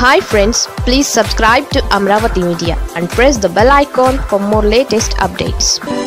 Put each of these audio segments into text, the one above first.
hi friends please subscribe to Amaravati media and press the bell icon for more latest updates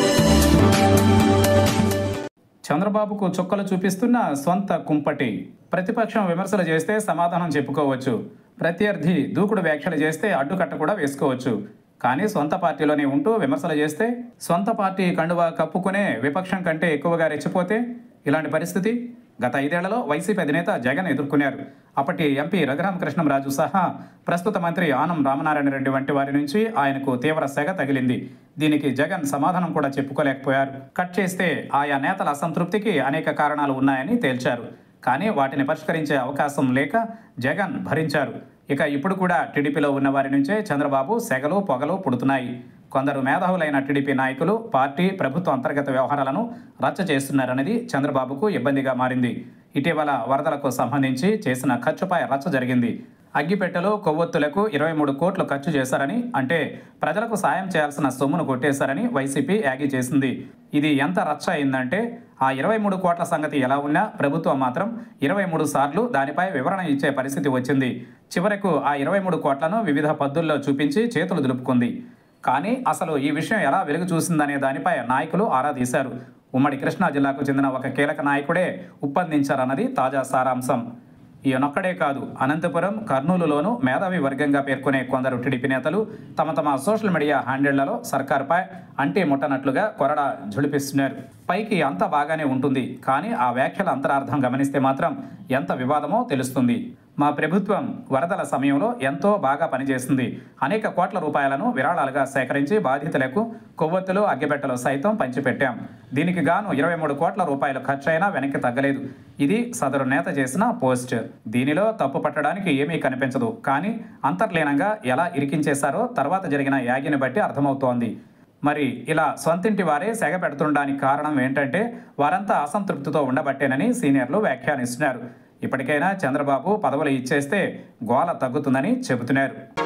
చంద్రబాబుకు చుక్కలు చూపిస్తున్న స్వంత కుంపటి ప్రతిపక్షం విమర్శలు చేస్తే సమాధానం చెప్పుకోవచ్చు ప్రత్యర్థి దూకుడు వ్యాఖ్యలు చేస్తే అడ్డుకట్ట కూడా వేసుకోవచ్చు కానీ సొంత పార్టీలోనే ఉంటూ విమర్శలు చేస్తే సొంత పార్టీ కండువా కప్పుకునే విపక్షం కంటే ఎక్కువగా రెచ్చిపోతే ఇలాంటి పరిస్థితి గత ఐదేళ్లలో వైసీపీ అధినేత జగన్ ఎదుర్కొన్నారు అప్పటి ఎంపీ రఘురామకృష్ణంరాజు సహా ప్రస్తుత మంత్రి ఆనం రామనారాయణ రెడ్డి వంటి వారి నుంచి ఆయనకు తీవ్ర సెగ తగిలింది దీనికి జగన్ సమాధానం కూడా చెప్పుకోలేకపోయారు కట్ చేస్తే ఆయా నేతల అసంతృప్తికి అనేక కారణాలు ఉన్నాయని తేల్చారు కానీ వాటిని పరిష్కరించే అవకాశం లేక జగన్ భరించారు ఇక ఇప్పుడు కూడా టీడీపీలో ఉన్న వారి నుంచే చంద్రబాబు సెగలు పొగలు పుడుతున్నాయి కొందరు మేధావులైన టీడీపీ నాయకులు పార్టీ ప్రభుత్వ అంతర్గత వ్యవహారాలను రచ్చ చేస్తున్నారనేది చంద్రబాబుకు ఇబ్బందిగా మారింది ఇటీవల వరదలకు సంబంధించి చేసిన ఖర్చుపై రచ్చ జరిగింది అగ్గిపెట్టెలో కొవ్వొత్తులకు ఇరవై మూడు కోట్లు ఖర్చు చేశారని అంటే ప్రజలకు సాయం చేయాల్సిన సొమ్మును కొట్టేశారని వైసీపీ యాగి చేసింది ఇది ఎంత రచ్చ అయిందంటే ఆ ఇరవై మూడు కోట్ల సంగతి ఎలా ఉన్నా ప్రభుత్వం మాత్రం ఇరవై మూడు సార్లు దానిపై వివరణ ఇచ్చే పరిస్థితి వచ్చింది చివరకు ఆ ఇరవై మూడు కోట్లను వివిధ పద్ధతుల్లో చూపించి చేతులు దులుపుకుంది కానీ అసలు ఈ విషయం ఎలా వెలుగు చూసిందనే దానిపై నాయకులు ఆరా తీశారు ఉమ్మడి కృష్ణా జిల్లాకు చెందిన ఒక కీలక నాయకుడే ఉప్పందించారన్నది తాజా సారాంశం ఈయనొక్కడే కాదు అనంతపురం కర్నూలులోనూ మేధావి వర్గంగా పేర్కొనే కొందరు టీడీపీ నేతలు తమ తమ సోషల్ మీడియా హ్యాండిళ్లలో సర్కారుపై అంటి ముట్టనట్లుగా కొరడ జుడిపిస్తున్నారు పైకి అంత బాగానే ఉంటుంది కానీ ఆ వ్యాఖ్యల అంతరార్థం గమనిస్తే మాత్రం ఎంత వివాదమో తెలుస్తుంది మా ప్రభుత్వం వరదల సమయంలో ఎంతో బాగా పనిచేసింది అనేక కోట్ల రూపాయలను విరాళాలుగా సేకరించి బాధితులకు కొవ్వొత్తులు అగ్గిపెట్టెలు సైతం పంచిపెట్టాం దీనికి గాను ఇరవై మూడు కోట్ల రూపాయలు ఖర్చయినా వెనక్కి తగ్గలేదు ఇది సదరు నేత చేసిన పోస్ట్ దీనిలో తప్పు పట్టడానికి ఏమీ కనిపించదు కానీ అంతర్లీనంగా ఎలా ఇరికించేశారో తర్వాత జరిగిన యాగిని బట్టి అర్థమవుతోంది మరి ఇలా సొంతింటి వారే సెగ పెడుతుండడానికి కారణం ఏంటంటే వారంతా అసంతృప్తితో ఉండబట్టేనని సీనియర్లు వ్యాఖ్యానిస్తున్నారు ఇప్పటికైనా చంద్రబాబు పదవులు ఇచ్చేస్తే గోల తగ్గుతుందని చెబుతున్నారు